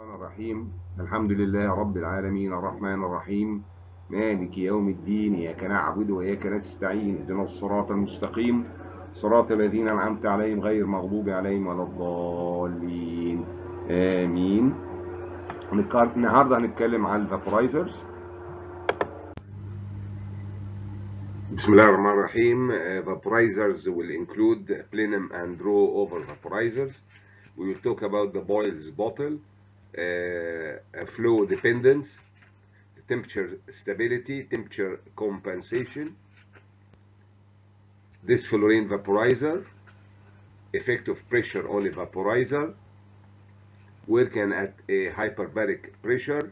الرحمن الرحيم الحمد لله رب العالمين الرحمن الرحيم مالك يوم الدين إياك نعبد وإياك نستعين اهدنا الصراط المستقيم صراط الذين أنعمت عليهم غير المغضوب عليهم ولا الضالين آمين النهارده هنتكلم عن الفابورايزرز بسم الله الرحمن الرحيم uh, vaporizers will include plenum and draw over vaporizers we will talk about the boils bottle uh, flow dependence temperature stability temperature compensation this fluorine vaporizer effect of pressure on a vaporizer working at a hyperbaric pressure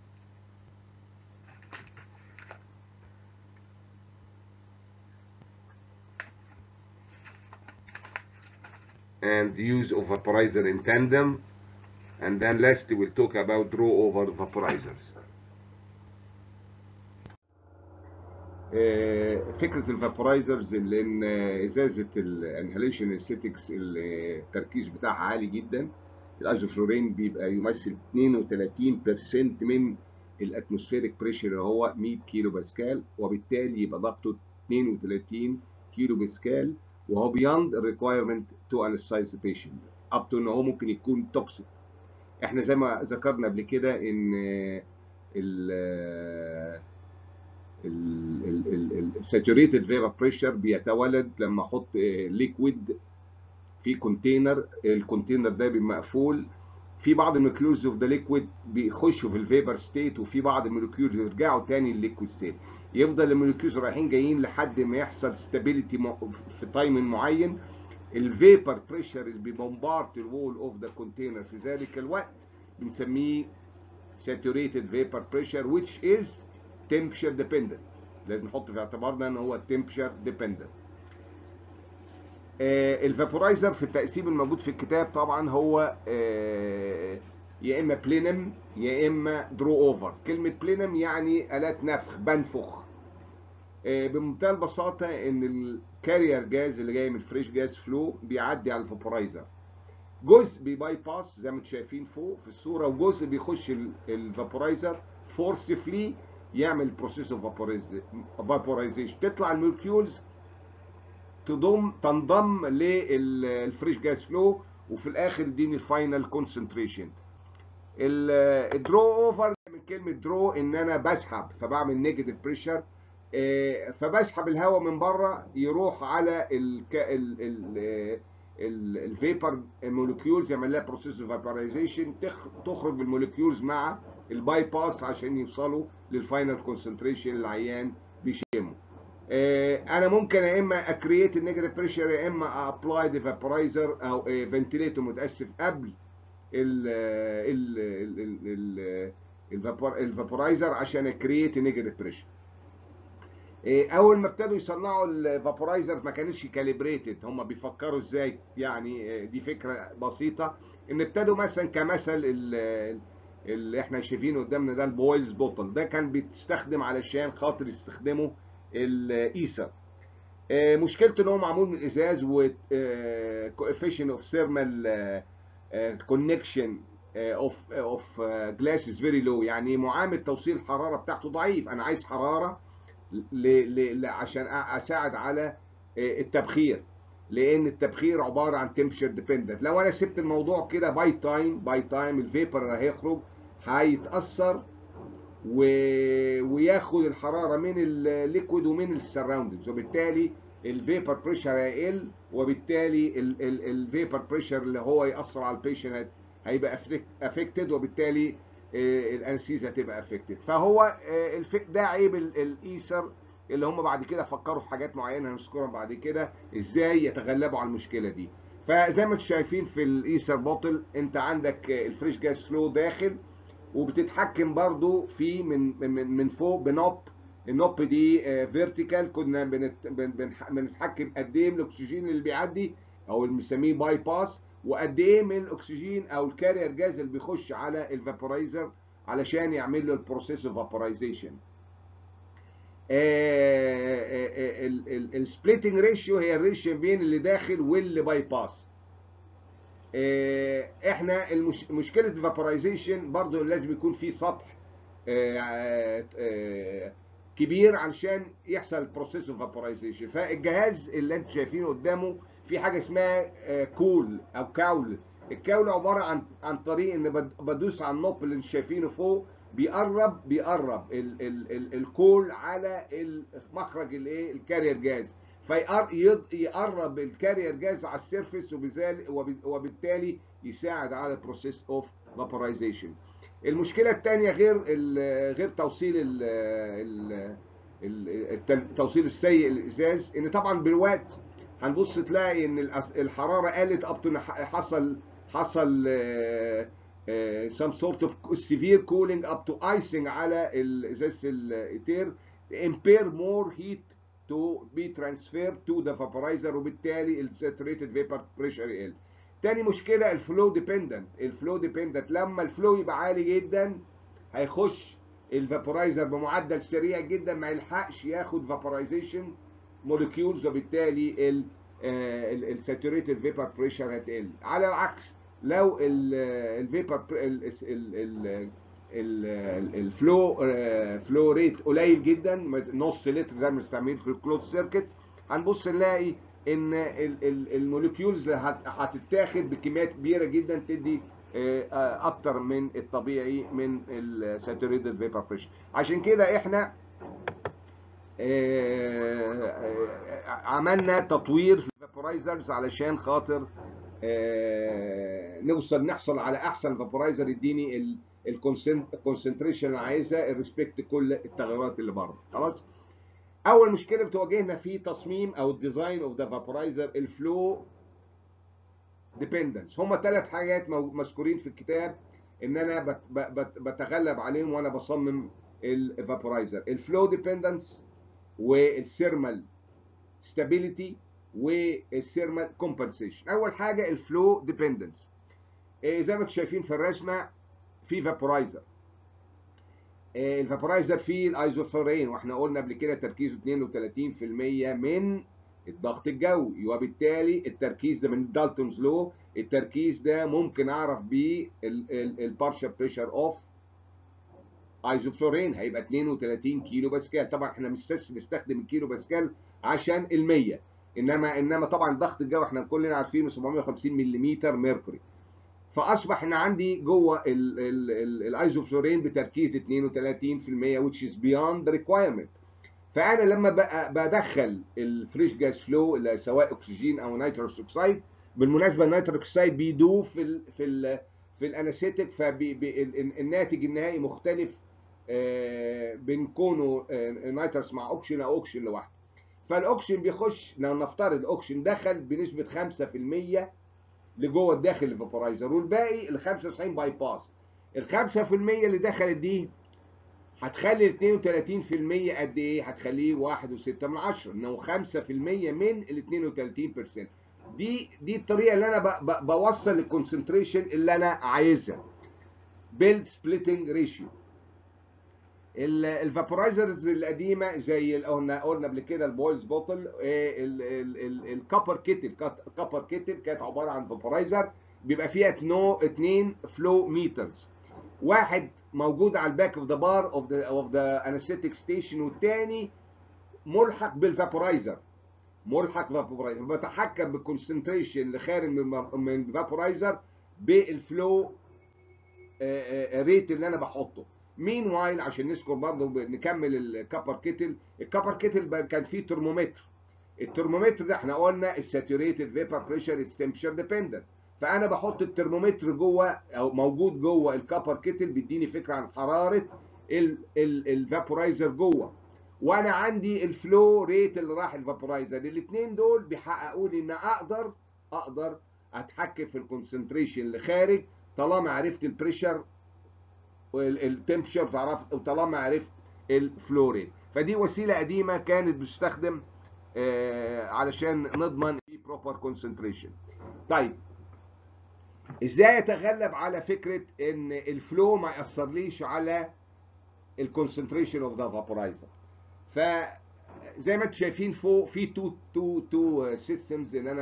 and use of vaporizer in tandem and then lastly we'll talk about draw over vaporizers فكره الفابورايزرز لان ازازه الانهاليشن اسيتكس التركيز بتاعها عالي جدا الايزوفلورين بيبقى يمثل 32% من الاتموسفيريك بريشر اللي هو 100 كيلو باسكال وبالتالي يبقى ضغطه 32 كيلو باسكال وهو بياند الريكوايرمنت تو انستايز بيشنت اب تو ان هو ممكن يكون توكسيك احنا زي ما ذكرنا قبل كده ان ال الساتوريتد فيبر بريشر بيتولد لما احط ليكويد في كونتينر الكونتينر ده بيبقى مقفول في بعض المولكيولز اوف ذا ليكويد بيخشوا في الفيبر ستيت وفي بعض المولكيولز يرجعوا تاني للليكويد ستيت يفضل المولكيولز رايحين جايين لحد ما يحصل ستابيليتي في تايم معين الفيبر بريشر اللي بيبومبارت الوول اوف ذا كونتينر في ذلك الوقت بنسميه saturated vapor pressure which is temperature dependent لازم نحط في اعتبارنا ان هو temperature dependent آه الفابورايزر في التقسيم الموجود في الكتاب طبعا هو آه يا اما بلينم يا اما درو اوفر كلمه بلينم يعني الات نفخ بنفخ آه بمنتهى البساطه ان الكارير جاز اللي جاي من الفريش جاز فلو بيعدي على الفابورايزر جزء بيباي باس زي ما انتم شايفين فوق في الصوره وجزء بيخش الفابورايزر فورسفلي يعمل بروسيس اوف فابورايزيشن تطلع المولكيولز تضم تنضم للفريش جاز فلو وفي الاخر يديني الفاينل كونسنتريشن الدرو اوفر من كلمه درو ان انا بسحب فبعمل نيجاتيف بريشر فبسحب الهواء من بره يروح على الفيبر مولكيولز يعمل لها بروسيس اوف فابورايزيشن تخرج المولكيولز مع الباي باس عشان يوصلوا للفاينل كونسنتريشن العيان بيشمه انا ممكن يا اما اكرييت النيجاتيف بريشر يا اما ابلاي ذا فابورايزر او فنتليتور متاسف قبل الفابورايزر عشان اكرييت النيجاتيف بريشر اول ما ابتدوا يصنعوا الفابورايزر ما كانش كاليبريتد هم بيفكروا ازاي يعني دي فكره بسيطه ان ابتدوا مثلا كمثل اللي احنا شايفينه قدامنا ده البويلز بوتل ده كان بيستخدم علشان خاطر يستخدموا الايسر مشكلته ان هو معمول من ازاز و coefficient اوف ثيرمال كونكشن اوف اوف جلاس از فيري لو يعني معامل توصيل الحراره بتاعته ضعيف انا عايز حراره ل... ل... عشان اساعد على التبخير لان التبخير عباره عن تمبشر ديبندنت لو انا سبت الموضوع كده باي تايم باي تايم الفيبر اللي هيخرج هيتاثر و... وياخد الحراره من الليكويد ومن السراوندنجز وبالتالي الفيبر بريشر هيقل وبالتالي الفيبر بريشر اللي هو ياثر على البيشنت هيبقى افكتد وبالتالي الانسيز هتبقى افكتد فهو ده عيب الايسر اللي هم بعد كده فكروا في حاجات معينه هنذكرهم بعد كده ازاي يتغلبوا على المشكله دي فزي ما انتم شايفين في الايسر بوتل انت عندك الفريش جاز فلو داخل وبتتحكم برضو في من من من فوق بنوب النوب دي فيرتيكال كنا بنتحكم قد ايه من الاكسجين اللي بيعدي او اللي بنسميه باي باس وقد ايه من الاكسجين او الكارير جاز اللي بيخش على الفابورايزر علشان يعمل له البروسيس اوف فابورايزيشن السبليتنج ريشيو هي الريشيو بين اللي داخل واللي باي باس آه، احنا المش... مشكله الفابورايزيشن برضو لازم يكون في سطح آه، آه، كبير علشان يحصل بروسيس اوف فابورايزيشن فالجهاز اللي انتم شايفينه قدامه في حاجه اسمها كول او كاول الكاول عباره عن عن طريق ان بد- بدوس على النوب اللي انتم شايفينه فوق بيقرب بيقرب ال ال ال الكول على المخرج الايه الكارير جاز فيقرب الكارير جاز على السيرفيس وبذلك وب- وبالتالي يساعد على البروسيس اوف فابورايزيشن المشكله الثانيه غير ال- غير توصيل ال ال ال- التوصيل السيء للازاز ان طبعا بالوقت هنبص تلاقي ان الأس- الحراره قلت اب حصل حصل آه، آه، some sort of severe cooling up to icing على ازازه الايتير impair more heat to be transferred to the vaporizer وبالتالي ال saturated vapor pressure يقل. تاني مشكله الفلو ديبندنت الفلو ديبندنت لما الفلو يبقى عالي جدا هيخش الفابورايزر بمعدل سريع جدا ما يلحقش ياخد فابورايزيشن موليكيولز وبالتالي ال الساتوريتد فيبر بريشر هتقل على العكس لو الفيبر الفلو فلو ريت قليل جدا نص لتر زي ما بنستعمل في الكلوز سيركت هنبص نلاقي ان الموليكيولز هتتاخد بكميات كبيره جدا تدي آه، اكتر من الطبيعي من الساتوريتد فيبر بريشر عشان كده احنا آه، آه، عملنا تطوير في الفابورايزرز علشان خاطر آه، نوصل نحصل على احسن فابورايزر يديني الكونسنتريشن اللي عايزها الريسبكت كل التغيرات اللي بره خلاص اول مشكله بتواجهنا في تصميم او الديزاين اوف ذا فابورايزر الفلو ديبندنس هما ثلاث حاجات مو- مذكورين في الكتاب ان انا بت- بت- بتغلب عليهم وانا بصمم الفابورايزر الفلو ديبندنس والثيرمال ستابيليتي والثيرمال كومبنسيشن اول حاجه الفلو ديبندنس زي ما انتم شايفين في الرسمه في فابورايزر الفابورايزر فيه الايزوفورين واحنا قلنا قبل كده تركيزه 32% من الضغط الجوي وبالتالي التركيز ده من دالتونز لو التركيز ده ممكن اعرف بيه البارشال بريشر اوف ايزوفلورين هيبقى 32 كيلو باسكال طبعا احنا مش بنستخدم الكيلو باسكال عشان ال100 انما انما طبعا ضغط الجو احنا كلنا عارفينه 750 ملم ميركوري فاصبح ان عندي جوه الايزوفلورين بتركيز 32% which is beyond the requirement فانا لما بقى بدخل الفريش جاز فلو اللي سواء اكسجين او نيتروس اوكسيد بالمناسبه النيتروس اوكسيد بيدوب في ال في ال في الانستيك فالناتج النهائي مختلف آه، بين كونه نيتروس مع اوكسجين او اوكسجين لوحده فالاوكسجين بيخش لو نفترض الاوكسجين دخل بنسبه 5% لجوه الداخل الفابورايزر والباقي ال 95 باي باس ال 5% اللي دخلت دي هتخلي ال 32% قد ايه؟ هتخليه 1.6 من 10 انه 5% من ال 32% دي دي الطريقه اللي انا ب- ب- بوصل الكونسنتريشن اللي انا عايزها بالسبليتنج ريشيو الفابورايزرز القديمه زي ال- قلنا قلنا قبل كده البويلز بوتل الكابر كيتل الكابر كيتل كانت عباره عن فابورايزر بيبقى فيها اتنو اتنين فلو ميترز واحد موجود على الباك اوف ذا بار اوف ذا اوف ذا انستيك ستيشن والتاني ملحق بالفابورايزر ملحق بالفابورايزر بتحكم بالكونسنتريشن اللي خارج من من الفابورايزر بالفلو ريت اللي انا بحطه مين وايل عشان نذكر برضه نكمل الكابر كيتل الكابر كيتل بقى كان فيه ترمومتر الترمومتر ده احنا قلنا الساتوريتد فيبر بريشر از تمبشر ديبندنت فانا بحط الترمومتر جوه او موجود جوه الكابر كيتل بيديني فكره عن حراره الفابورايزر جوه وانا عندي الفلو ريت اللي راح الفابورايزر الاثنين دول بيحققوا لي ان اقدر اقدر اتحكم في الكونسنتريشن اللي خارج طالما عرفت البريشر والتمبشر تعرف وطالما عرفت الفلو ريت فدي وسيله قديمه كانت بتستخدم آه علشان نضمن في بروبر كونسنتريشن طيب ازاي اتغلب على فكره ان الفلو ما ياثرليش على الكونسنتريشن اوف ذا فابورايزر فزي ما انتم شايفين فوق في تو تو تو سيستمز ان انا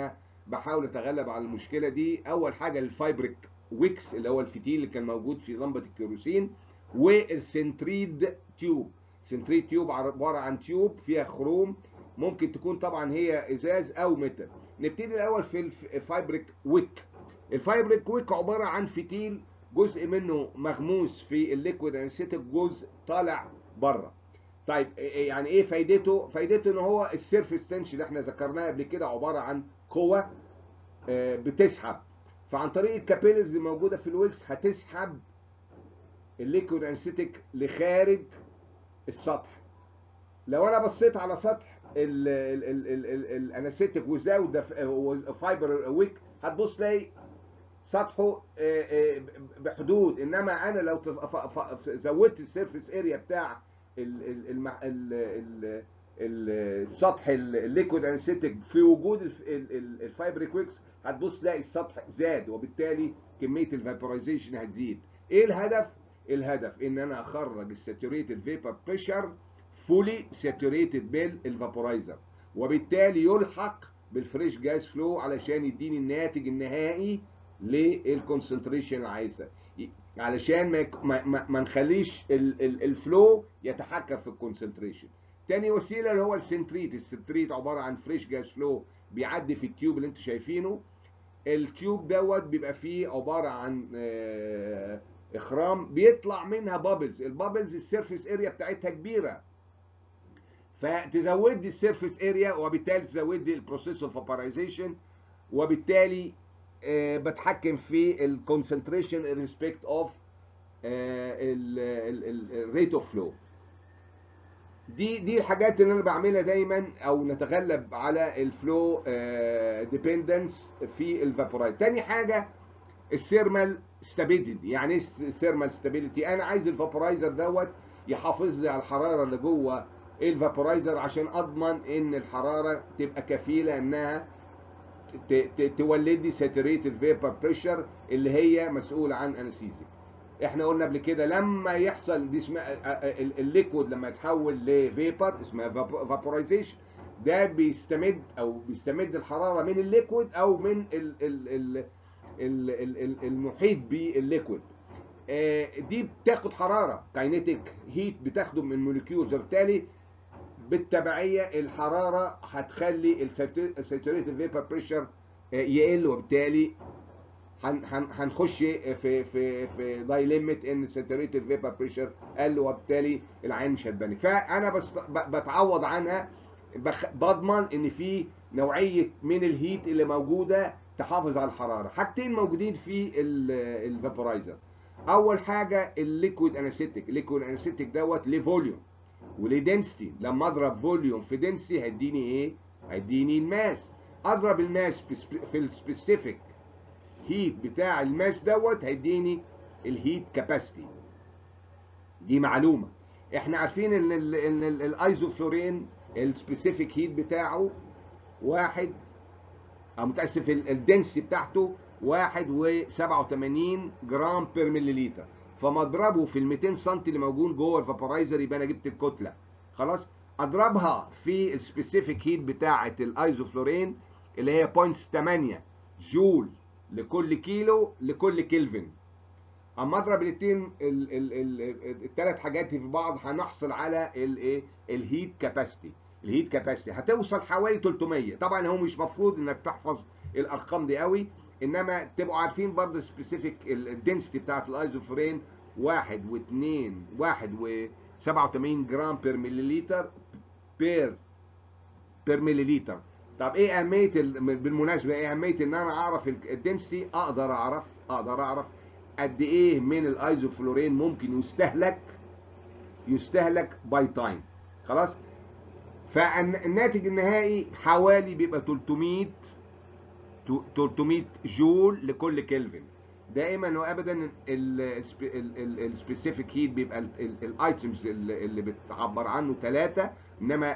بحاول اتغلب على المشكله دي اول حاجه الفايبريك ويكس اللي هو الفتيل اللي كان موجود في لمبه الكيروسين والسنتريد تيوب سنتريد تيوب عباره عن تيوب فيها خروم ممكن تكون طبعا هي ازاز او متر نبتدي الاول في الفايبريك ويك الفايبريك ويك عباره عن فتيل جزء منه مغموس في الليكويد انستيك جزء طالع بره طيب يعني ايه فايدته فايدته ان هو السيرفيس تنشن اللي احنا ذكرناها قبل كده عباره عن قوه بتسحب فعن طريق الكابيلرز الموجوده في الويكس هتسحب الليكويد انستيك لخارج السطح لو انا بصيت على سطح الانستيك وزاوت فايبر ويك هتبص تلاقي سطحه بحدود انما انا لو زودت السيرفيس اريا بتاع السطح الليكويد انستيك في وجود الفايبريك ويكس هتبص تلاقي السطح زاد وبالتالي كميه الفابورايزيشن هتزيد ايه الهدف الهدف ان انا اخرج الساتوريتد فيبر بريشر فولي ساتوريتد بالفابورايزر وبالتالي يلحق بالفريش جاز فلو علشان يديني الناتج النهائي للكونسنتريشن اللي عايزها علشان ما ما, ما نخليش الفلو يتحكم في الكونسنتريشن تاني وسيله اللي هو السنتريت السنتريت عباره عن فريش جاز فلو بيعدي في التيوب اللي انتوا شايفينه التيوب دوت بيبقى فيه عباره عن اخرام بيطلع منها بابلز البابلز السيرفيس اريا بتاعتها كبيره فتزود لي السيرفيس اريا وبالتالي تزود لي البروسيس اوف فابرايزيشن وبالتالي آه بتحكم في الكونسنتريشن ريسبكت اوف الريت اوف فلو دي دي الحاجات اللي انا بعملها دايما او نتغلب على الفلو ديبندنس في الفابورايت تاني حاجه السيرمال ستابيليتي يعني ايه السيرمال ستابيليتي انا عايز الفابورايزر دوت يحافظ لي على الحراره اللي جوه الفابورايزر عشان اضمن ان الحراره تبقى كفيله انها تولد لي ساتوريتد فيبر بريشر اللي هي مسؤوله عن انستيزيا احنا قلنا قبل كده لما يحصل دي اسمها الليكويد لما يتحول لفيبر اسمها فابورايزيشن ده بيستمد او بيستمد الحراره من الليكويد او من ال ال ال المحيط بالليكويد دي بتاخد حراره كاينيتيك هيت بتاخده من موليكيولز وبالتالي بالتبعيه الحراره هتخلي الساتوريتد فيبر بريشر يقل وبالتالي هنخش في في في دايليمت ان الساتوريتد فيبر بريشر قل وبالتالي العين مش هتبني فانا بس بتعوض عنها بضمن ان في نوعيه من الهيت اللي موجوده تحافظ على الحراره حاجتين موجودين في الفابورايزر اول حاجه الليكويد انستيك الليكويد انستيك دوت ليه فوليوم وليه دنسيتي لما اضرب فوليوم في دنسيتي هيديني ايه هيديني الماس اضرب الماس في السبيسيفيك هيت بتاع الماس دوت هيديني الهيت كاباسيتي دي معلومه احنا عارفين ان ان الايزوفلورين السبيسيفيك هيت بتاعه واحد او متاسف الدنسيتي بتاعته واحد وسبعة وتمانين جرام بير مليليتر فما اضربه في ال 200 سم اللي موجود جوه الفابورايزر يبقى انا جبت الكتله خلاص اضربها في السبيسيفيك هيت بتاعه الايزوفلورين اللي هي 0.8 جول لكل كيلو لكل كلفن اما اضرب الاثنين الثلاث حاجات في بعض هنحصل على الايه الهيت كاباسيتي الهيت كاباسيتي هتوصل حوالي 300 طبعا هو مش مفروض انك تحفظ الارقام دي قوي انما تبقوا عارفين برضه سبيسيفيك الدنسيتي بتاعت الايزوفرين واحد واثنين واحد و 87 جرام بير مليليتر بير بير مليليتر طب ايه اهميه بالمناسبه ايه اهميه ان انا اعرف الدنسيتي اقدر اعرف اقدر اعرف قد ايه من الايزوفلورين ممكن يستهلك يستهلك باي تايم خلاص فالناتج النهائي حوالي بيبقى 300 300 جول لكل كلفن دائما وابدا السبيسيفيك هيت بيبقى الايتمز اللي بتعبر عنه ثلاثه انما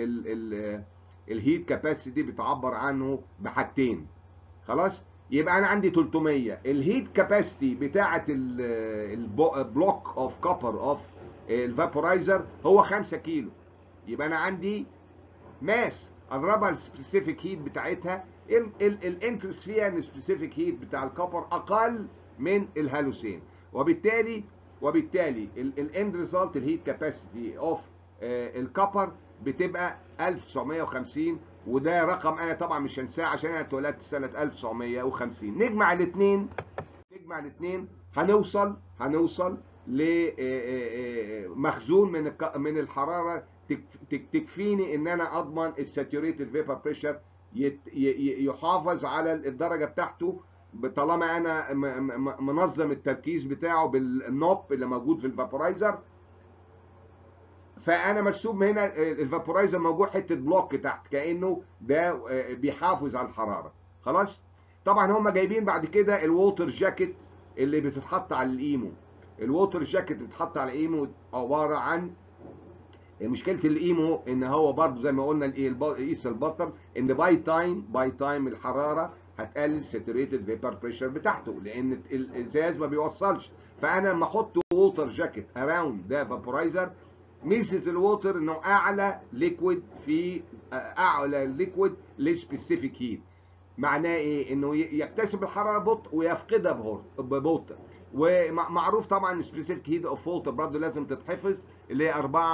الهيت كاباسيتي بتعبر عنه بحاجتين خلاص يبقى انا عندي 300 الهيت كاباسيتي بتاعه البلوك اوف كوبر اوف الفابورايزر هو 5 كيلو يبقى انا عندي ماس اضربها السبيسيفيك هيت بتاعتها الانترس فيها ان سبيسيفيك هيت بتاع الكوبر اقل من الهالوسين وبالتالي وبالتالي الاند ريزلت الهيت كاباسيتي اوف الكوبر بتبقى 1950 وده رقم انا طبعا مش هنساه عشان انا اتولدت سنه 1950 نجمع الاثنين نجمع الاثنين هنوصل هنوصل لمخزون من من الحراره تكفيني ان انا اضمن الساتوريتد فيبر بريشر يحافظ على الدرجه بتاعته طالما انا منظم التركيز بتاعه بالنوب اللي موجود في الفابورايزر فانا مرسوم هنا الفابورايزر موجود حته بلوك تحت كانه ده بيحافظ على الحراره خلاص طبعا هم جايبين بعد كده الووتر جاكيت اللي بتتحط على الايمو الووتر جاكيت اللي بتتحط على الايمو عباره عن مشكله الايمو ان هو برضه زي ما قلنا قيس البطل ان باي تايم باي تايم الحراره هتقلل الساتوريتد فيبر بريشر بتاعته لان الازاز ما بيوصلش فانا لما احط ووتر جاكيت اراوند ده فابورايزر ميزه الووتر انه اعلى ليكويد في اعلى ليكويد لسبيسيفيك هيت معناه ايه انه يكتسب الحراره ببطء ويفقدها ببطء ومعروف طبعا سبيسيفيك هيت اوف ووتر برضه لازم تتحفظ اللي هي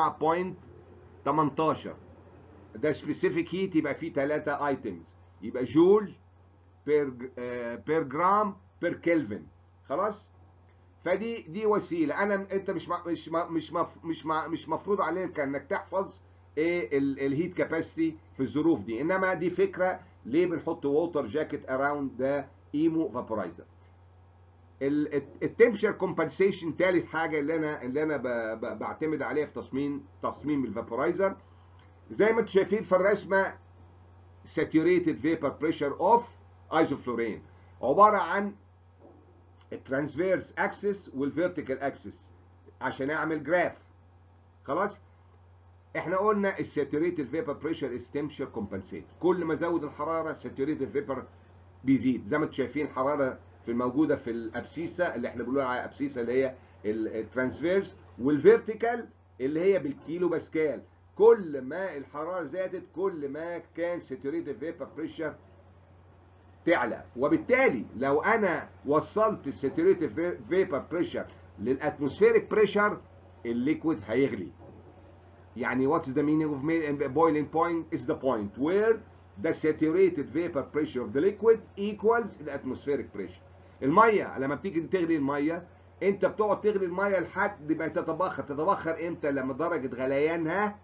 4.18 ده سبيسيفيك هيت يبقى فيه ثلاثه ايتمز يبقى جول بير بير جرام بير كلفن خلاص فدي دي وسيله انا انت مش مش مش مش مش مفروض عليك انك تحفظ ايه الهيت كاباسيتي في الظروف دي انما دي فكره ليه بنحط ووتر جاكيت اراوند ذا ايمو فابورايزر التمبشر كومبنسيشن ثالث حاجه اللي انا اللي انا بعتمد عليها في تصميم تصميم الفابورايزر زي ما انتم شايفين في الرسمه saturated vapor pressure of isoflurane عباره عن الترانسفيرس اكسس والفيرتيكال اكسس عشان اعمل جراف خلاص احنا قلنا الساتوريتد فيبر بريشر از تمبشر كومبنسيت كل ما ازود الحراره الساتوريتد فيبر بيزيد زي ما انتم شايفين الحراره في الموجوده في الابسيسه اللي احنا بنقول عليها ابسيسه اللي هي الترانسفيرس والفيرتيكال اللي هي بالكيلو باسكال كل ما الحراره زادت كل ما كان ساتوريتد فيبر بريشر تعلى وبالتالي لو انا وصلت الساتوريتد فيبر بريشر للاتموسفيريك بريشر الليكويد هيغلي يعني what is the meaning of boiling point is the point where the saturated vapor pressure of the liquid equals the atmospheric pressure الميه لما بتيجي تغلي الميه انت بتقعد تغلي الميه لحد ما تتبخر تتبخر امتى لما درجه غليانها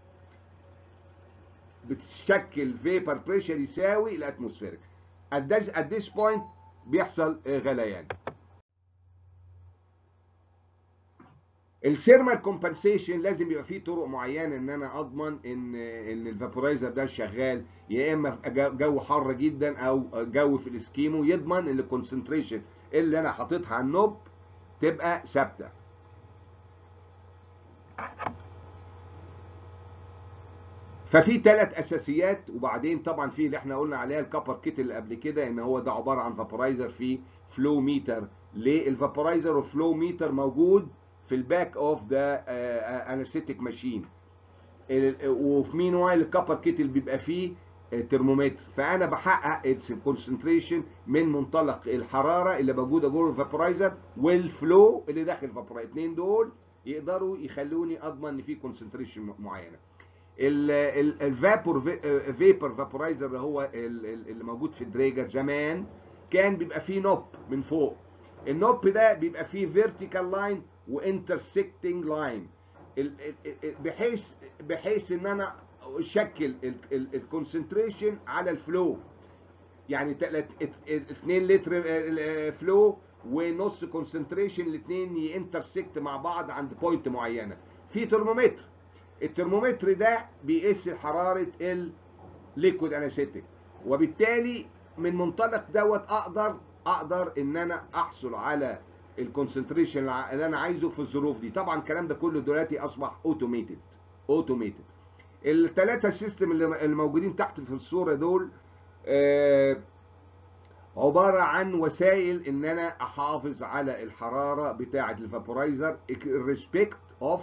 بتشكل فيبر بريشر يساوي الاتموسفيريك at this, at this point بيحصل غليان الثيرمال كومبنسيشن لازم يبقى فيه طرق معينه ان انا اضمن ان ان الفابورايزر ده شغال يا اما جو حر جدا او جو في الاسكيمو يضمن ان الكونسنتريشن اللي انا حاططها على النوب تبقى ثابته ففي ثلاث اساسيات وبعدين طبعا في اللي احنا قلنا عليها الكابر كيت اللي قبل كده ان هو ده عباره عن فابورايزر فيه فلو ميتر ليه الفابورايزر والفلو ميتر موجود في الباك اوف ذا انستيك ماشين وفي مين وايل الكابر كيت اللي بيبقى فيه ترمومتر فانا بحقق الكونسنتريشن من منطلق الحراره اللي موجوده جوه الفابورايزر والفلو اللي داخل الفابورايزر الاثنين دول يقدروا يخلوني اضمن ان في كونسنتريشن معينه الفابور فيبر فابورايزر اللي هو اللي موجود في الدريجر زمان كان بيبقى فيه نوب من فوق النوب ده بيبقى فيه فيرتيكال لاين وانترسكتنج لاين بحيث بحيث ان انا اشكل الكونسنتريشن على الفلو يعني 2 لتر فلو ونص كونسنتريشن الاثنين ينترسكت مع بعض عند بوينت معينه في ترمومتر الترمومتر ده بيقيس حراره الليكويد انستيك وبالتالي من منطلق دوت اقدر اقدر ان انا احصل على الكونسنتريشن اللي انا عايزه في الظروف دي طبعا الكلام ده كله دلوقتي اصبح اوتوميتد اوتوميتد الثلاثه سيستم اللي موجودين تحت في الصوره دول آه عباره عن وسائل ان انا احافظ على الحراره بتاعه الفابورايزر ريسبكت اوف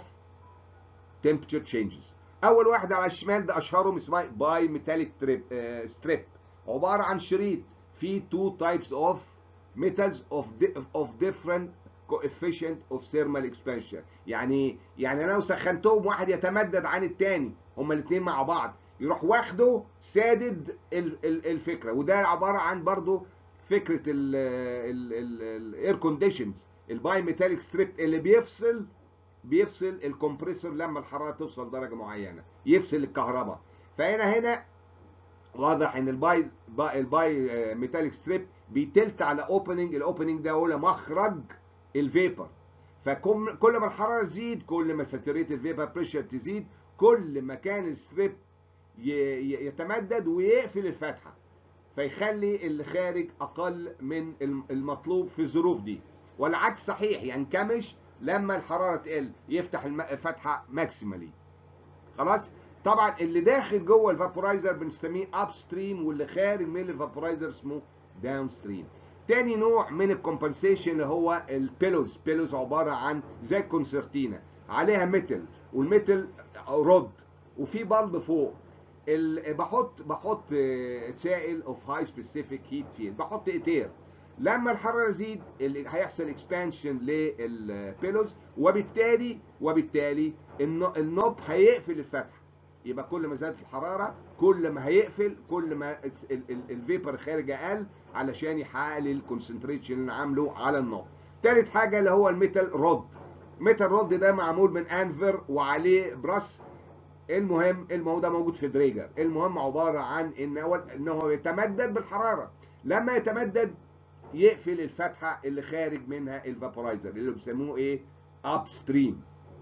temperature changes اول واحد على الشمال ده اشهرهم اسمها باي ميتاليك ستريب عباره عن شريط فيه two types of metals of di- of different coefficient of thermal expansion يعني يعني انا لو سخنتهم واحد يتمدد عن الثاني هما الاثنين مع بعض يروح واخده سادد ال- ال- الفكره وده عباره عن برضو فكره الاير كونديشنز الباي ميتاليك ستريب اللي بيفصل بيفصل الكمبريسور لما الحراره توصل درجه معينه يفصل الكهرباء فهنا هنا واضح ان الباي باي الباي آه، ميتاليك ستريب بيتلت على اوبننج الاوبننج ده هو مخرج الفيبر فكل ما الحراره تزيد كل ما ساتوريت الفيبر بريشر تزيد كل ما كان الستريب ي- ي- يتمدد ويقفل الفتحه فيخلي اللي خارج اقل من الم- المطلوب في الظروف دي والعكس صحيح ينكمش لما الحراره تقل يفتح الم- الفتحه ماكسيمالي خلاص طبعا اللي داخل جوه الفابورايزر بنسميه اب ستريم واللي خارج من الفابورايزر اسمه داون ستريم تاني نوع من الكومبنسيشن اللي هو البيلوز بيلوز عباره عن زي الكونسرتينا عليها ميتل والميتل رد وفي بلب فوق ال- بحط بحط آه، سائل اوف هاي سبيسيفيك هيت فيلد بحط اتير لما الحراره تزيد ال- هيحصل اكسبانشن للبيلوز وبالتالي وبالتالي الن- النوب هيقفل الفتحه يبقى كل ما زادت الحراره كل ما هيقفل كل ما الس- ال- ال- الفيبر خارج اقل علشان يحقق لي الكونسنتريشن اللي عامله على النوب تالت حاجه اللي هو الميتال رود ميتال رود ده معمول من انفر وعليه براس المهم المهم ده موجود في دريجر المهم عباره عن ان هو ان هو يتمدد بالحراره لما يتمدد يقفل الفتحه اللي خارج منها الفابورايزر اللي بيسموه ايه اب ستريم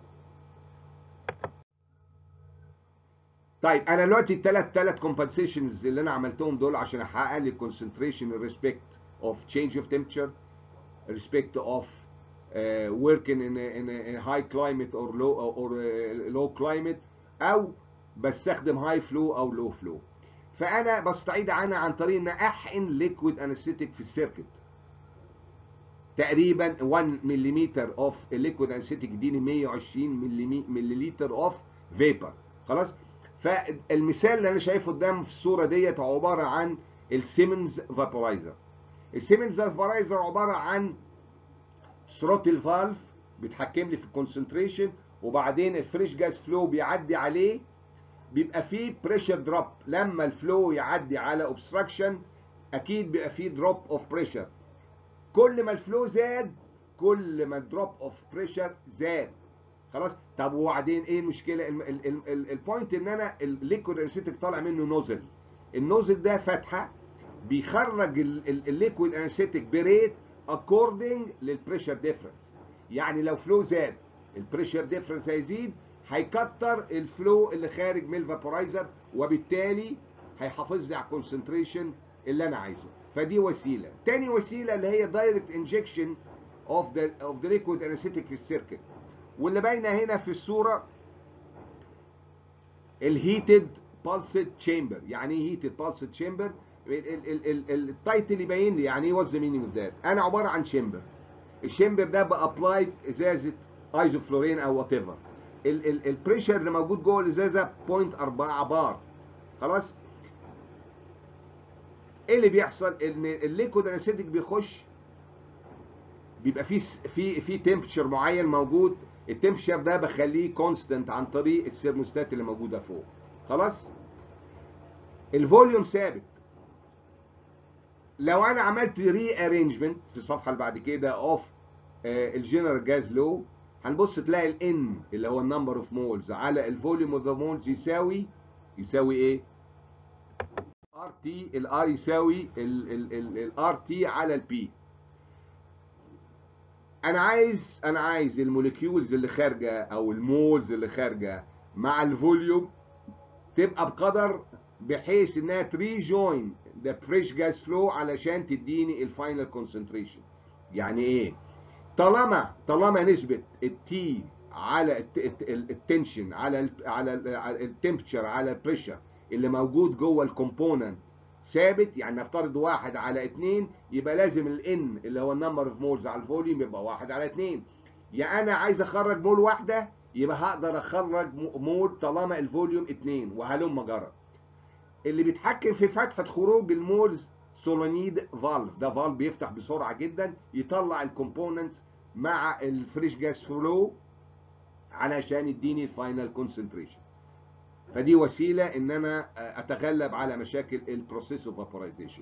طيب انا دلوقتي الثلاث ثلاث كومبنسيشنز اللي انا عملتهم دول عشان احقق لي concentration in respect of change of temperature respect of uh, working in a, in, a, in a high climate or low or uh, low climate او بستخدم high flow او low flow فانا بستعيد عنها عن طريق ان احقن ليكويد انستيك في السيركت تقريبا 1 ملم اوف الليكويد انستيك يديني 120 ملليلتر اوف فيبر خلاص فالمثال اللي انا شايفه قدام في الصوره ديت عباره عن السيمنز فابورايزر السيمنز فابورايزر عباره عن ثروتل فالف بيتحكم لي في الكونسنتريشن وبعدين الفريش جاز فلو بيعدي عليه بيبقى فيه بريشر دروب لما الفلو يعدي على اوبستراكشن اكيد بيبقى فيه دروب اوف بريشر كل ما الفلو زاد كل ما الدروب اوف بريشر زاد خلاص طب وبعدين ايه المشكله البوينت ان انا الليكويد انستيك طالع منه نوزل النوزل ده فتحه بيخرج الليكويد انستيك بريت اكوردنج للبريشر ديفرنس يعني لو فلو زاد البريشر ديفرنس هيزيد هيكتر الفلو اللي خارج من الفابورايزر وبالتالي هيحافظ لي على الكونسنتريشن اللي انا عايزه فدي وسيله تاني وسيله اللي هي دايركت انجكشن اوف ذا اوف ذا ليكويد انستيك في السيركت واللي باينه هنا في الصوره الهيتد بالسد تشامبر يعني ايه هيتد بالسد تشامبر التايتل يبين لي يعني ايه واتس ذا مينينج اوف ذات انا عباره عن شامبر الشامبر ده بابلاي ازازه ايزوفلورين او وات ايفر البريشر اللي موجود جوه الازازه 0.4 بار خلاص ايه اللي بيحصل ان الليكويد انستيك بيخش بيبقى في في في تمبشر معين موجود التمبشر ده بخليه كونستنت عن طريق الثيرموستات اللي موجوده فوق خلاص الفوليوم ثابت لو انا عملت ري ارينجمنت في الصفحه اللي بعد كده اوف الجنرال جاز لو هنبص تلاقي الان اللي هو النمبر اوف مولز على الفوليوم اوف ذا مولز يساوي يساوي ايه ار تي الار يساوي الار تي على البي انا عايز انا عايز الموليكيولز اللي خارجه او المولز اللي خارجه مع الفوليوم تبقى بقدر بحيث انها تريجوين ذا فريش جاز فلو علشان تديني الفاينل كونسنتريشن يعني ايه طالما طالما نسبه التي على التنشن على ال على التمبتشر على البريشر اللي موجود جوه الكومبوننت ثابت يعني نفترض واحد على اتنين يبقى لازم الان اللي هو النمبر اوف مولز على الفوليوم يبقى واحد على اتنين يا انا عايز اخرج مول واحده يبقى هقدر اخرج مول طالما الفوليوم اتنين وهلم جرى اللي بيتحكم في فتحه خروج المولز سولونيد فالف ده فالف بيفتح بسرعه جدا يطلع الكومبوننتس مع الفريش جاس فلو علشان يديني الفاينل كونسنتريشن فدي وسيله ان انا اتغلب على مشاكل البروسيس اوف فابورايزيشن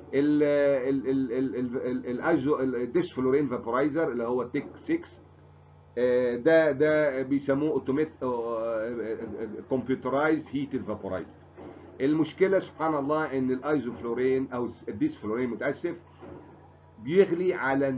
الايزو الديسفلورين فابورايزر اللي هو تيك 6 ده ده بيسموه اوتوميت كمبيوترايزد هيت فابورايزر المشكله سبحان الله ان الايزوفلورين او الديسفلورين متاسف بيغلي على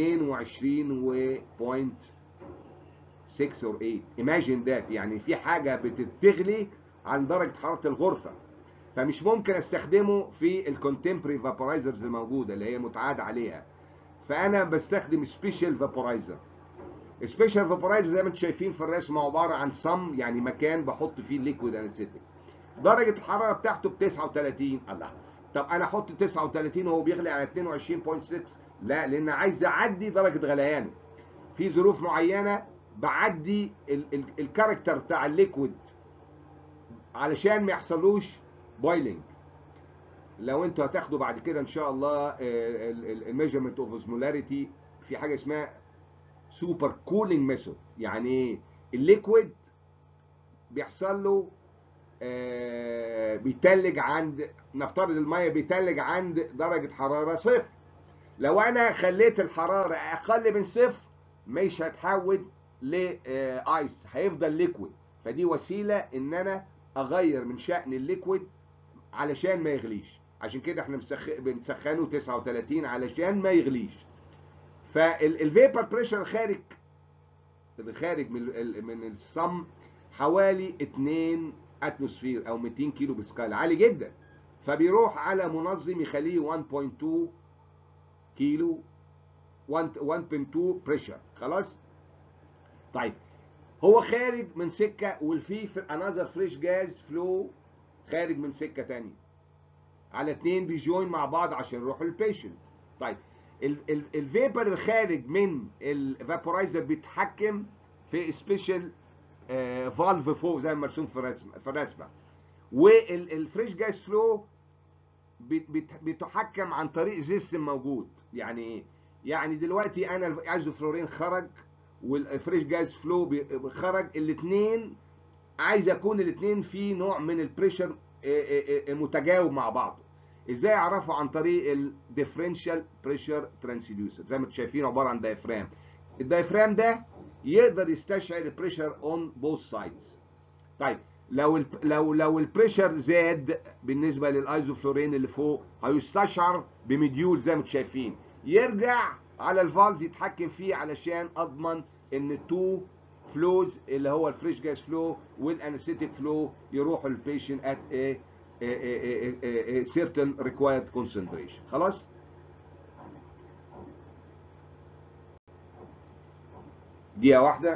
22.6 اور 8 ايماجين ذات يعني في حاجه بتغلي عن درجه حراره الغرفه فمش ممكن استخدمه في الكونتمبري فابورايزرز الموجوده اللي هي متعاد عليها فانا بستخدم سبيشال فابورايزر سبيشال فابورايزر زي ما انتم شايفين في الرسم عباره عن صم يعني مكان بحط فيه الليكويد انستيك درجه الحراره بتاعته ب 39 الله طب انا احط 39 وهو بيغلي على 22.6 لا لان عايز اعدي درجه غليانه في ظروف معينه بعدي الكاركتر بتاع الليكويد علشان ما يحصلوش بويلنج لو انتوا هتاخدوا بعد كده ان شاء الله الميجرمنت اوف اوزمولاريتي في حاجه اسمها سوبر كولينج ميثود يعني ايه الليكويد بيحصل له آه بيتلج عند نفترض الميه بيتلج عند درجه حراره صفر لو انا خليت الحراره اقل من صفر مش هتحول لايس هيفضل ليكويد فدي وسيله ان انا اغير من شأن الليكويد علشان ما يغليش عشان كده احنا بنسخنه 39 علشان ما يغليش فالفيبر بريشر خارج اللي خارج من من الصم حوالي 2 اتموسفير او 200 كيلو بسكال عالي جدا فبيروح على منظم يخليه 1.2 كيلو 1.2 بريشر خلاص طيب هو خارج من سكه والفي في انذر فريش جاز فلو خارج من سكه ثانيه على اتنين بيجوين مع بعض عشان يروحوا للبيشنت طيب الفيبر الخارج من الفابورايزر بيتحكم في سبيشال فالف فوق زي ما مرسوم في الرسمه في الرسمه والفريش جاز فلو بيتحكم عن طريق سيستم موجود يعني ايه يعني دلوقتي انا الايزوفلورين خرج والفريش جاز فلو خرج الاثنين عايز يكون الاثنين في نوع من البريشر متجاوب مع بعضه ازاي اعرفه عن طريق الديفرنشال بريشر ترانسديوسر زي ما انتم شايفين عباره عن دايفرام الدايفرام ده يقدر يستشعر البريشر اون بوث سايدز طيب لو ال لو لو البريشر زاد بالنسبه للايزوفلورين اللي فوق هيستشعر بمديول زي ما انتم شايفين يرجع على الفالف يتحكم فيه علشان اضمن ان التو فلوز اللي هو الفريش جاز فلو والانستيك فلو يروحوا للبيشنت ات a certain required concentration خلاص دقيقة واحدة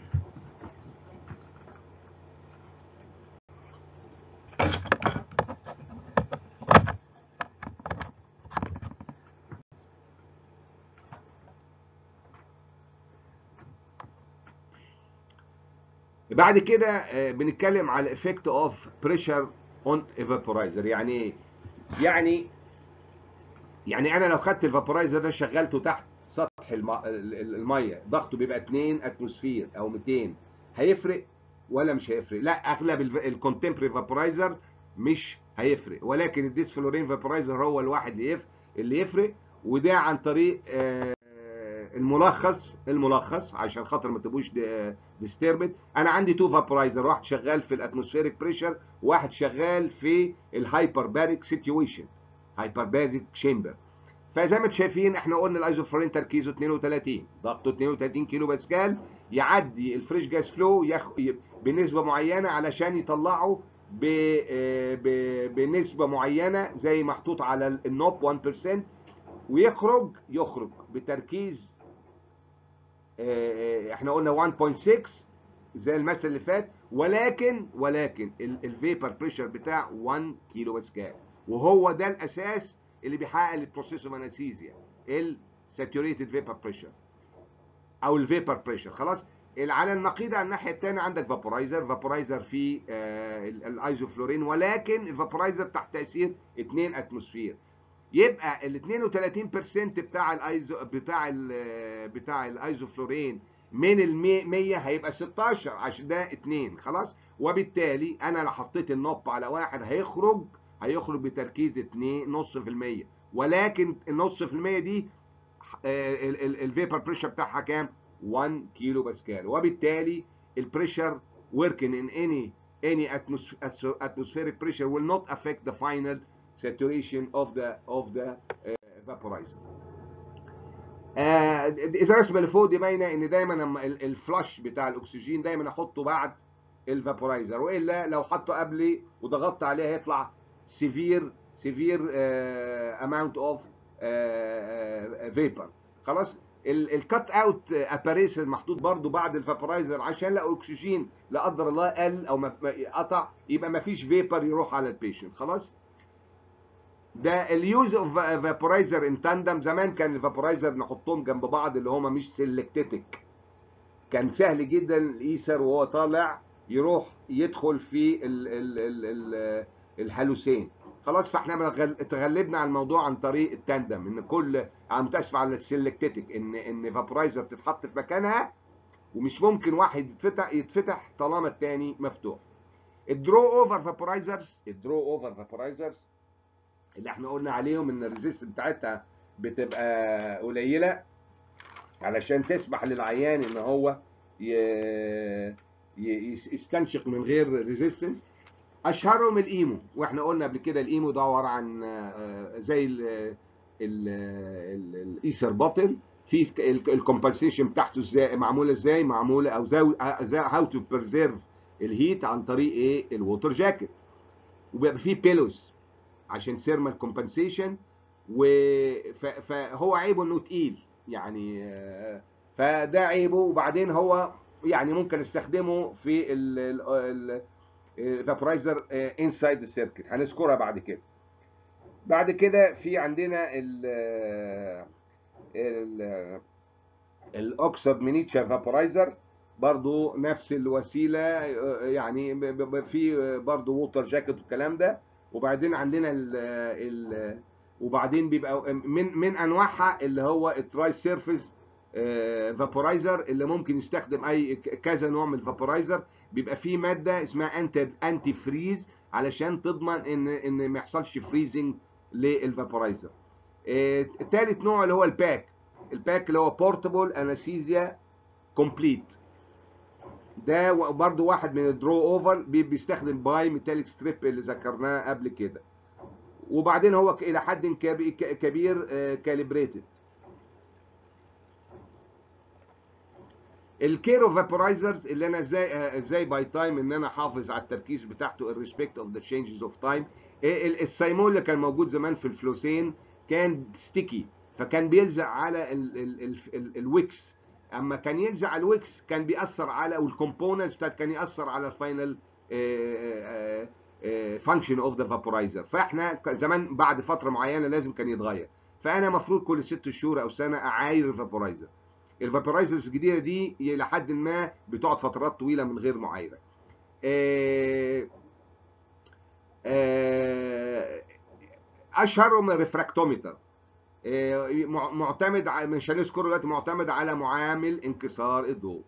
بعد كده بنتكلم على effect of pressure on evaporator يعني ايه؟ يعني يعني انا لو خدت الفابورايزر ده شغلته تحت سطح الميه ضغطه بيبقى 2 اتموسفير او 200 هيفرق ولا مش هيفرق؟ لا اغلب الكونتمبري فابورايزر مش هيفرق ولكن الديسفلورين فابورايزر هو الواحد اللي يفرق اللي يفرق وده عن طريق الملخص الملخص عشان خاطر ما تبقوش ديستربد انا عندي تو فابورايزر واحد شغال في الاتموسفيريك بريشر وواحد شغال في الهايبرباريك سيتويشن هايبرباريك تشامبر فزي ما انتم شايفين احنا قلنا الايزوفرين تركيزه 32 ضغطه 32 كيلو باسكال يعدي الفريش جاز فلو يخ... بنسبه معينه علشان يطلعه ب... ب... بنسبه معينه زي محطوط على النوب 1% ويخرج يخرج بتركيز احنا قلنا 1.6 زي المثل اللي فات ولكن ولكن الفيبر بريشر بتاع 1 كيلو باسكال وهو ده الاساس اللي بيحقق البروسيسوم انستيزيا الساتوريتد فيبر بريشر او الفيبر بريشر خلاص على النقيض على الناحيه الثانيه عندك فابورايزر فابورايزر فيه آه الايزوفلورين ولكن الفابورايزر تحت تاثير 2 اتموسفير يبقى ال 32% بتاع الايزو بتاع ال بتاع الايزوفلورين من ال 100 هيبقى 16 عشان ده 2 خلاص وبالتالي انا لو حطيت النوب على واحد هيخرج هيخرج بتركيز 2 نص في المية ولكن النص في المية دي الفيبر بريشر بتاعها كام 1 كيلو باسكال وبالتالي البريشر working in any any atmospheric pressure will not affect the final saturation of the of the uh, vaporizer. آه اذا الرسمه اللي فوق دي باينه ان دايما لما الفلاش بتاع الاكسجين دايما احطه بعد الفابورايزر والا لو حطه قبلي وضغطت عليه هيطلع سيفير سيفير اماونت اوف فيبر خلاص الكات اوت اباريس محطوط برضو بعد الفابورايزر عشان لو اكسجين لا قدر الله قل او قطع يبقى ما فيش فيبر يروح على البيشنت خلاص ده اليوز اوف فابورايزر ان تاندم زمان كان الفابورايزر نحطهم جنب بعض اللي هما مش سيلكتيتك كان سهل جدا الايثر وهو طالع يروح يدخل في ال ال ال ال الهالوسين خلاص فاحنا اتغلبنا على الموضوع عن طريق التاندم ان كل عم تاسف على السيلكتيتك ان ان فابورايزر تتحط في مكانها ومش ممكن واحد يتفتح يتفتح طالما الثاني مفتوح الدرو اوفر فابورايزرز الدرو اوفر فابورايزرز اللي احنا قلنا عليهم ان الريزيست بتاعتها بتبقى قليله علشان تسمح للعيان ان هو يستنشق من غير ريزيستنس اشهرهم الايمو واحنا قلنا قبل كده الايمو ده عباره عن زي الايثر باتل في الكومبنسيشن بتاعته ازاي معموله ازاي معموله او زي هاو تو بريزيرف الهيت عن طريق ايه الووتر جاكيت وبيبقى فيه بيلوز عشان سيرمال كومبنسيشن فهو عيبه انه تقيل يعني فده عيبه وبعدين هو يعني ممكن استخدمه في الفابرايزر انسايد السيركت هنذكرها بعد كده بعد كده في عندنا ال ال الاوكسيد مينيتشر فابرايزر برضو نفس الوسيله يعني في برضو ووتر جاكيت والكلام ده وبعدين عندنا ال ال وبعدين بيبقى من من انواعها اللي هو التراي سيرفيس فابورايزر اللي ممكن يستخدم اي كذا نوع من الفابورايزر بيبقى فيه ماده اسمها انتي انتي فريز علشان تضمن ان ان ما يحصلش فريزنج للفابورايزر الثالث نوع اللي هو الباك الباك اللي هو بورتبل انستيزيا كومبليت ده برضو واحد من الدرو اوفر بيستخدم باي ميتاليك ستريب اللي ذكرناه قبل كده وبعدين هو الى حد كبير كاليبريتد الكيرو فابورايزرز اللي انا ازاي ازاي باي تايم ان انا احافظ على التركيز بتاعته الريسبكت اوف ذا تشينجز اوف تايم السايمون اللي كان موجود زمان في الفلوسين كان ستيكي فكان بيلزق على ال ال ال ال الويكس اما كان يلزق على الويكس كان بيأثر على والكومبوننتس بتاعت كان يأثر على الفاينل فانكشن اوف ذا فابورايزر فاحنا زمان بعد فتره معينه لازم كان يتغير فانا المفروض كل ست شهور او سنه اعاير الفابورايزر الفابورايزرز الجديده دي لحد ما بتقعد فترات طويله من غير معايره اشهرهم الريفراكتومتر معتمد مش هنذكره دلوقتي معتمد على معامل انكسار الضوء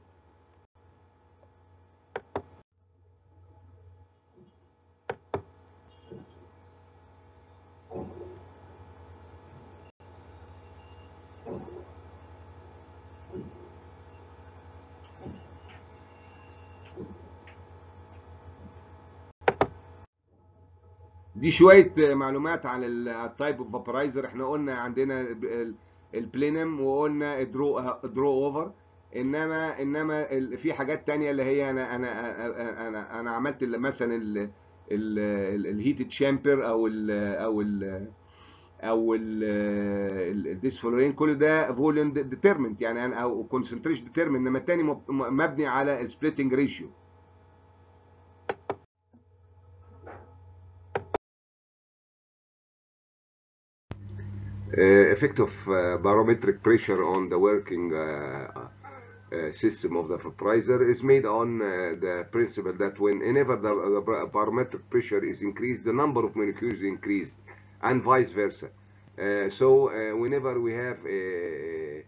دي شويه معلومات عن التايب اوف فابرايزر احنا قلنا عندنا البلينم وقلنا درو درو اوفر انما انما في حاجات تانية اللي هي انا انا انا انا عملت مثلا الهيت تشامبر او ال او ال او الديسفلورين كل ده فوليوم ديترمنت يعني انا او كونسنتريشن ديترمنت انما الثاني مبني على السبليتنج ريشيو Uh, effect of uh, barometric pressure on the working uh, uh, system of the vaporizer is made on uh, the principle that whenever the, the barometric pressure is increased, the number of molecules is increased, and vice versa. Uh, so uh, whenever we have a,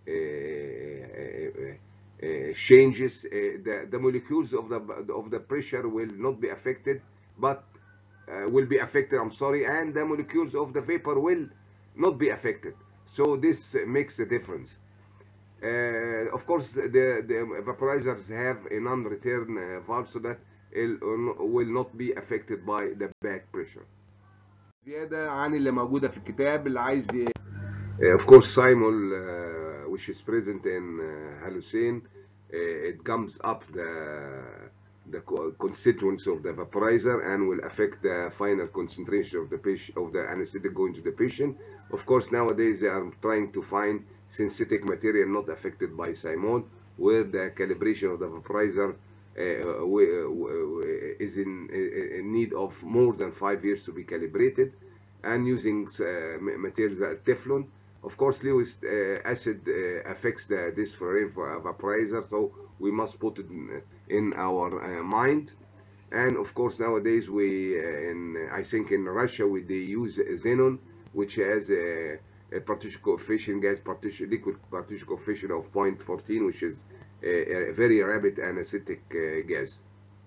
a, a, changes, uh, the, the molecules of the of the pressure will not be affected, but uh, will be affected. I'm sorry, and the molecules of the vapor will not be affected. So this makes a difference. Uh, of course, the, the vaporizers have a non-return uh, valve so that it will not be affected by the back pressure. زيادة عن اللي موجودة في الكتاب اللي عايز ي... Uh, of course, Simul, uh, which is present in uh, hallucine, uh, it comes up the the co- constituents of the vaporizer and will affect the final concentration of the patient of the anesthetic going to the patient. Of course, nowadays they are trying to find synthetic material not affected by Simon, where the calibration of the vaporizer uh, w- w- is in, in need of more than five years to be calibrated, and using uh, ma- materials like Teflon. Of course, Lewis uh, acid uh, affects the this fluorine vaporizer, so we must put it in, in our uh, mind. And of course, nowadays we, uh, in I think in Russia, we they use xenon, which has a, a partition coefficient, gas partition, liquid partition coefficient of 0.14, which is a, a very rapid anesthetic uh, gas.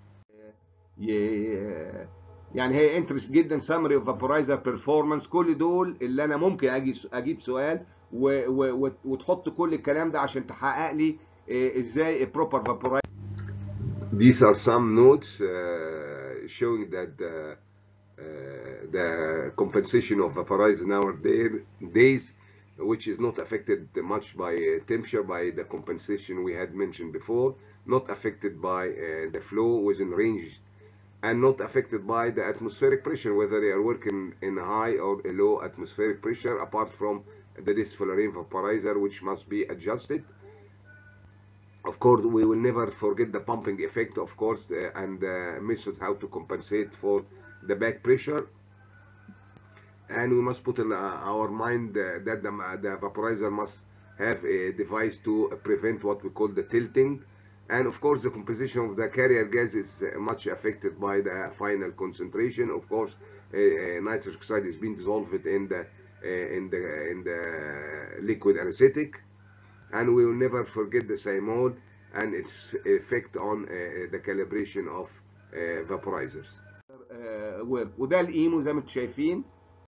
ي- يعني هي انترست جدا سمري اوف فابورايزر بيرفورمانس كل دول اللي انا ممكن اجي اجيب سؤال و و و وتحط كل الكلام ده عشان تحقق لي إيه ازاي بروبر فابورايزر These are some notes uh, showing that the, uh, the compensation of vaporizer nowadays, which is not affected much by uh, temperature, by the compensation we had mentioned before, not affected by uh, the flow within range, and not affected by the atmospheric pressure, whether you are working in a high or a low atmospheric pressure, apart from the disflorine vaporizer, which must be adjusted of course we will never forget the pumping effect of course uh, and the method how to compensate for the back pressure and we must put in uh, our mind uh, that the, the vaporizer must have a device to prevent what we call the tilting and of course the composition of the carrier gas is uh, much affected by the final concentration of course uh, uh, nitrous oxide is being dissolved in the uh, in the in the liquid anesthetic and we will never forget the Simon and its effect on uh, the calibration of uh, vaporizers. آه، و- وده الايمو زي ما انتم شايفين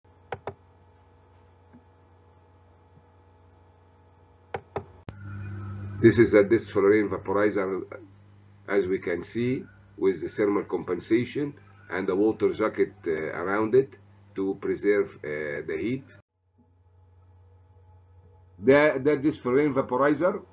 This is a disflorane vaporizer as we can see with the thermal compensation and the water jacket uh, around it to preserve uh, the heat. ده ده ديسفلورين فابورايزر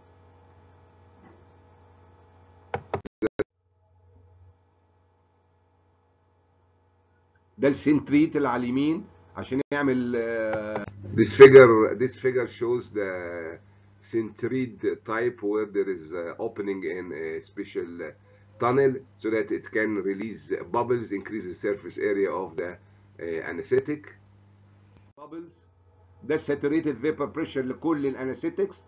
ده السنتريت اللي على اليمين عشان يعمل آه، This figure, this figure shows the centroid type where there is uh, opening in a special uh, tunnel so that it can release bubbles, increase the surface area of the uh, anesthetic. بابلز ده الساتوريتد فيبر بريشر لكل الانستكس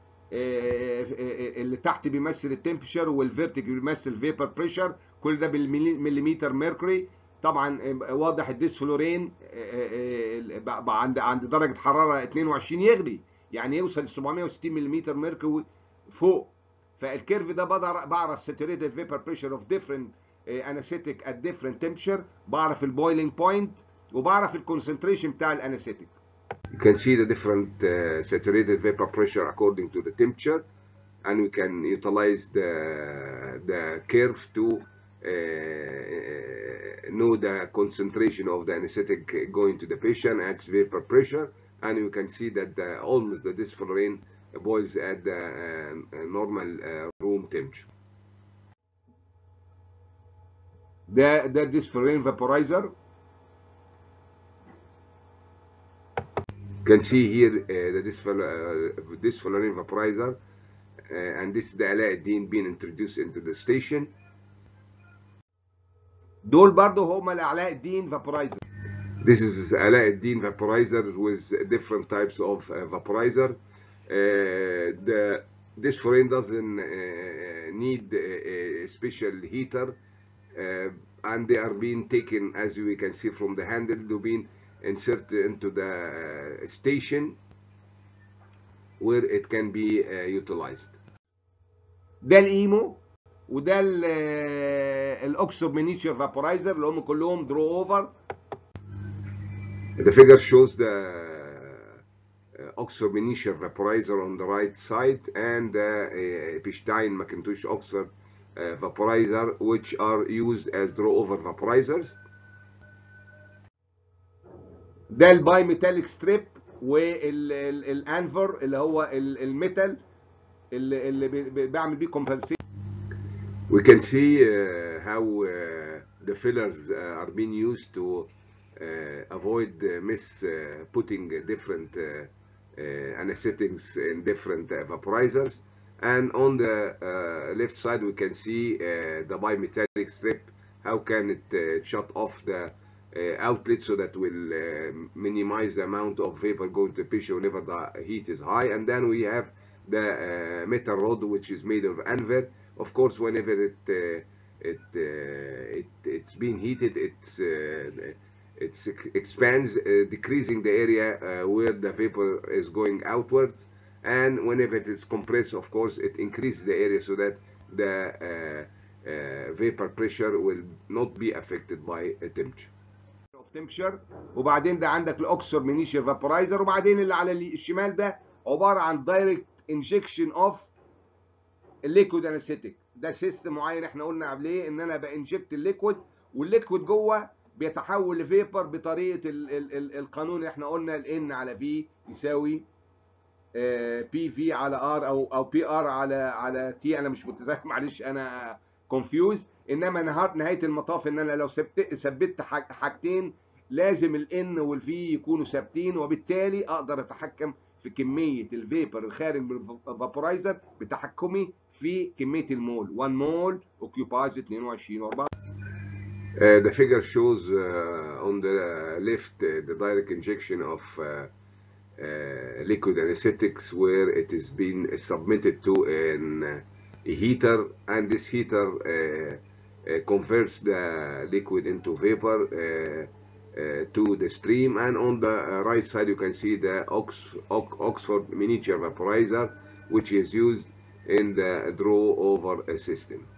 اللي تحت بيمثل التمبشر والفيرتيك بيمثل فيبر بريشر كل ده بالمليمتر ميركوري طبعا آه، واضح الديسفلورين آه، آه، بقى عند عند درجه حراره 22 يغلي يعني يوصل ل 760 ملم ميركوري فوق فالكيرف ده بقدر بعرف ساتوريتد فيبر بريشر اوف ديفرنت انستيك ات ديفرنت تمبشر بعرف البويلينج بوينت وبعرف الكونسنتريشن بتاع الانستيك You can see the different uh, saturated vapor pressure according to the temperature and we can utilize the, the curve to uh, know the concentration of the anesthetic going to the patient at vapor pressure and you can see that the, almost the disflorane boils at the uh, normal uh, room temperature. ده ده ديسفلورين فابورايزر You can see here uh, the disfol uh, disflorane vaporizer uh, and this is the Aladdin being introduced into the station. دول برضو هم الاعلاء الدين فابورايزر This is Aladdin vaporizers with different types of uh, vaporizer. Uh, the this foreign doesn't uh, need a, a special heater uh, and they are being taken as we can see from the handle to being inserted into the uh, station where it can be uh, utilized ده الايمو وده الاوكسو مينيتشر فابورايزر اللي هم كلهم درو اوفر The figure shows the uh, Oxford miniature vaporizer on the right side and the uh, Epstein Macintosh Oxford uh, vaporizer which are used as draw over vaporizers. ده الباي ميتاليك ستريب والانفر اللي هو ال- الميتال اللي, اللي بي- بي- بعمل بيه كومبنسيشن We can see uh, how uh, the fillers uh, are being used to uh, avoid uh, miss uh, putting different uh, uh, anesthetics in different uh, vaporizers. And on the uh, left side, we can see uh, the bimetallic strip. How can it uh, shut off the uh, outlet so that will uh, minimize the amount of vapor going to the patient whenever the heat is high. And then we have the uh, metal rod, which is made of anvil. Of course, whenever it uh, it, uh, it it's being heated, it's uh, it expands, uh, decreasing the area uh, where the vapor is going outward. And whenever it is compressed, of course, it increases the area so that the uh, uh, vapor pressure will not be affected by a temperature. اوف تمبشر وبعدين ده عندك الاوكسور مينيشر فابورايزر وبعدين اللي على ال- الشمال ده عباره عن دايركت انجكشن اوف الليكويد انستيك ده سيستم معين احنا قلنا قبليه ان انا بانجكت الليكويد والليكويد جوه بيتحول لفيبر بطريقه ال ال ال القانون اللي احنا قلنا الان على في يساوي بي في على ار او او بي ار على على تي انا مش متذكر معلش انا كونفيوز انما نهار نهايه المطاف ان انا لو ثبت ثبت حاج- حاجتين لازم الان والفي يكونوا ثابتين وبالتالي اقدر اتحكم في كميه الفيبر الخارج من الفابورايزر بتحكمي في كميه المول 1 مول اوكيوبايز 22 و4 Uh, the figure shows uh, on the left uh, the direct injection of uh, uh, liquid anesthetics where it is being submitted to an, uh, a heater and this heater uh, uh, converts the liquid into vapor uh, uh, to the stream and on the uh, right side you can see the Ox Ox Oxford miniature vaporizer which is used in the draw over uh, system.